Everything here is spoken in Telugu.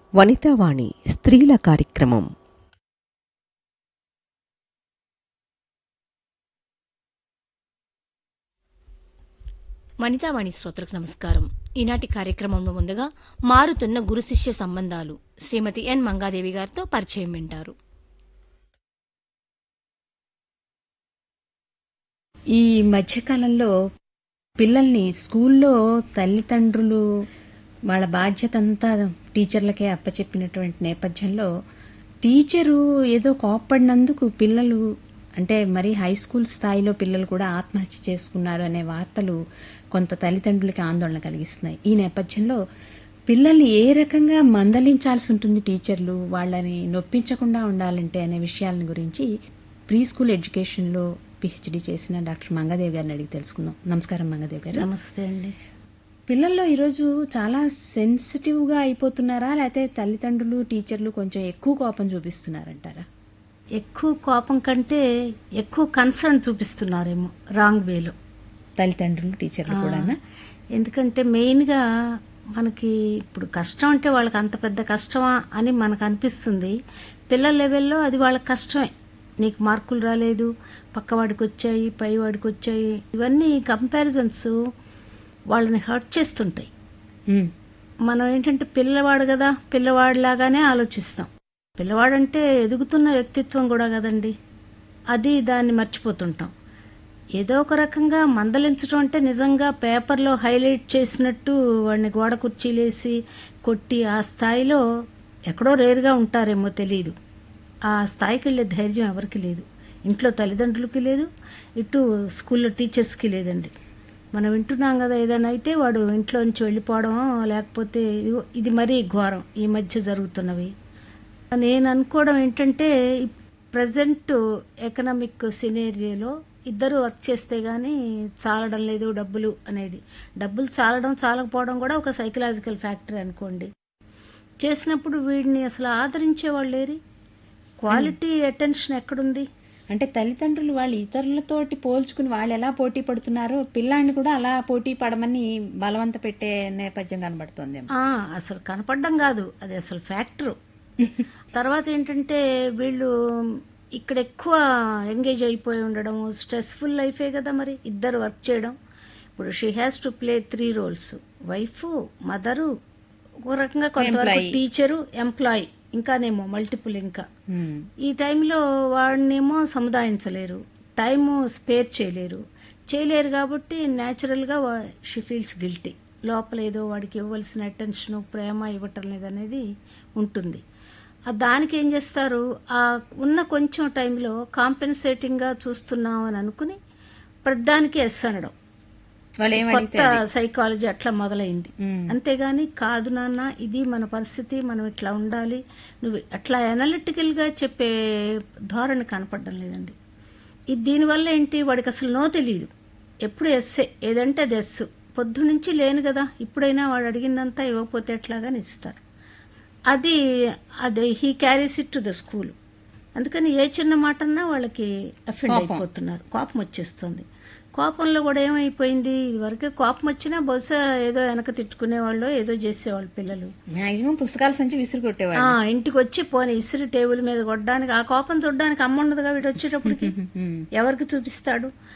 వనితావాణి స్త్రీల కార్యక్రమం వనితావాణి శ్రోతలకు నమస్కారం ఈనాటి కార్యక్రమంలో ముందుగా మారుతున్న గురు శిష్య సంబంధాలు శ్రీమతి ఎన్ మంగాదేవి గారితో పరిచయం వింటారు ఈ మధ్యకాలంలో పిల్లల్ని స్కూల్లో తల్లిదండ్రులు వాళ్ళ బాధ్యత అంతా టీచర్లకే అప్పచెప్పినటువంటి నేపథ్యంలో టీచరు ఏదో కోప్పడినందుకు పిల్లలు అంటే మరి హై స్కూల్ స్థాయిలో పిల్లలు కూడా ఆత్మహత్య చేసుకున్నారు అనే వార్తలు కొంత తల్లిదండ్రులకి ఆందోళన కలిగిస్తున్నాయి ఈ నేపథ్యంలో పిల్లల్ని ఏ రకంగా మందలించాల్సి ఉంటుంది టీచర్లు వాళ్ళని నొప్పించకుండా ఉండాలంటే అనే విషయాలను గురించి ప్రీ స్కూల్ ఎడ్యుకేషన్లో పిహెచ్డి చేసిన డాక్టర్ మంగాదేవి గారిని అడిగి తెలుసుకుందాం నమస్కారం మంగాదేవి గారు నమస్తే అండి పిల్లల్లో ఈరోజు చాలా సెన్సిటివ్గా అయిపోతున్నారా లేకపోతే తల్లిదండ్రులు టీచర్లు కొంచెం ఎక్కువ కోపం చూపిస్తున్నారంటారా ఎక్కువ కోపం కంటే ఎక్కువ కన్సర్న్ చూపిస్తున్నారేమో రాంగ్ వేలో తల్లిదండ్రులు టీచర్లు కూడా ఎందుకంటే మెయిన్గా మనకి ఇప్పుడు కష్టం అంటే వాళ్ళకి అంత పెద్ద కష్టమా అని మనకు అనిపిస్తుంది పిల్లల లెవెల్లో అది వాళ్ళకి కష్టమే నీకు మార్కులు రాలేదు పక్కవాడికి వచ్చాయి పై వాడికి వచ్చాయి ఇవన్నీ కంపారిజన్స్ వాళ్ళని హర్ట్ చేస్తుంటాయి మనం ఏంటంటే పిల్లవాడు కదా పిల్లవాడిలాగానే ఆలోచిస్తాం పిల్లవాడంటే ఎదుగుతున్న వ్యక్తిత్వం కూడా కదండి అది దాన్ని మర్చిపోతుంటాం ఏదో ఒక రకంగా మందలించడం అంటే నిజంగా పేపర్లో హైలైట్ చేసినట్టు వాడిని గోడ కుర్చీలేసి కొట్టి ఆ స్థాయిలో ఎక్కడో రేరుగా ఉంటారేమో తెలియదు ఆ స్థాయికి వెళ్ళే ధైర్యం ఎవరికి లేదు ఇంట్లో తల్లిదండ్రులకి లేదు ఇటు స్కూల్లో టీచర్స్కి లేదండి మనం వింటున్నాం కదా ఏదైనా అయితే వాడు ఇంట్లో నుంచి వెళ్ళిపోవడం లేకపోతే ఇదిగో ఇది మరీ ఘోరం ఈ మధ్య జరుగుతున్నవి నేను అనుకోవడం ఏంటంటే ప్రజెంట్ ఎకనామిక్ సినేరియోలో ఇద్దరు వర్క్ చేస్తే గానీ చాలడం లేదు డబ్బులు అనేది డబ్బులు చాలడం చాలకపోవడం కూడా ఒక సైకలాజికల్ ఫ్యాక్టర్ అనుకోండి చేసినప్పుడు వీడిని అసలు ఆదరించే వాళ్ళు లేరు క్వాలిటీ అటెన్షన్ ఎక్కడుంది అంటే తల్లిదండ్రులు వాళ్ళు ఇతరులతోటి పోల్చుకుని వాళ్ళు ఎలా పోటీ పడుతున్నారో పిల్లాన్ని కూడా అలా పోటీ పడమని బలవంత పెట్టే నేపథ్యం కనబడుతోంది ఆ, అసలు కనపడడం కాదు అది అసలు ఫ్యాక్టరు తర్వాత ఏంటంటే వీళ్ళు ఇక్కడ ఎక్కువ ఎంగేజ్ అయిపోయి ఉండడం స్ట్రెస్ఫుల్ లైఫే కదా మరి ఇద్దరు వర్క్ చేయడం ఇప్పుడు she has to play three roles wife mother ఒక రకంగా కొంతవరకు టీచరు ఎంప్లాయీ ఇంకానేమో మల్టిపుల్ ఇంకా ఈ టైంలో వాడినేమో సముదాయించలేరు టైము స్పేర్ చేయలేరు చేయలేరు కాబట్టి న్యాచురల్గా షీ ఫీల్స్ గిల్టీ లోపల ఏదో వాడికి ఇవ్వవలసిన అటెన్షన్ ప్రేమ ఇవ్వటం లేదనేది ఉంటుంది ఆ దానికి ఏం చేస్తారు ఆ ఉన్న కొంచెం టైంలో కాంపెన్సేటింగ్గా చూస్తున్నాం అని అనుకుని ప్రతిదానికి ఎస్ అనడం వాళ్ళు ఏం కొత్త సైకాలజీ అట్లా మొదలైంది అంతేగాని కాదు నాన్న ఇది మన పరిస్థితి మనం ఇట్లా ఉండాలి నువ్వు అట్లా అనలిటికల్ గా చెప్పే ధోరణి కనపడడం లేదండి ఇది దీనివల్ల ఏంటి వాడికి అసలు నో తెలియదు ఎప్పుడు ఎస్సే ఏదంటే అది ఎస్ పొద్దు నుంచి లేను కదా ఇప్పుడైనా వాడు అడిగిందంతా ఇవ్వకపోతే ఎట్లాగాని ఇస్తారు అది అది he carries it to the school అందుకని ఏ చిన్న మాట అన్నా వాళ్ళకి అఫెండ్ అయిపోతున్నారు కోపం వచ్చేస్తుంది కోపంలో కూడా ఏమైపోయింది ఇదివరకే కోపం వచ్చినా బహుశా ఏదో వెనక తిట్టుకునేవాళ్ళు ఏదో చేసేవాళ్ళు పిల్లలు మాక్సిమం పుస్తకాల సంచి విసిరి కొట్టేవాళ్ళు ఆ ఇంటికి వచ్చి పోనీ ఇసురు టేబుల్ మీద కొట్టడానికి ఆ కోపం చూడడానికి అమ్మ ఉండదుగా వీడు వచ్చేటప్పటికి ఎవరికి చూపిస్తాడు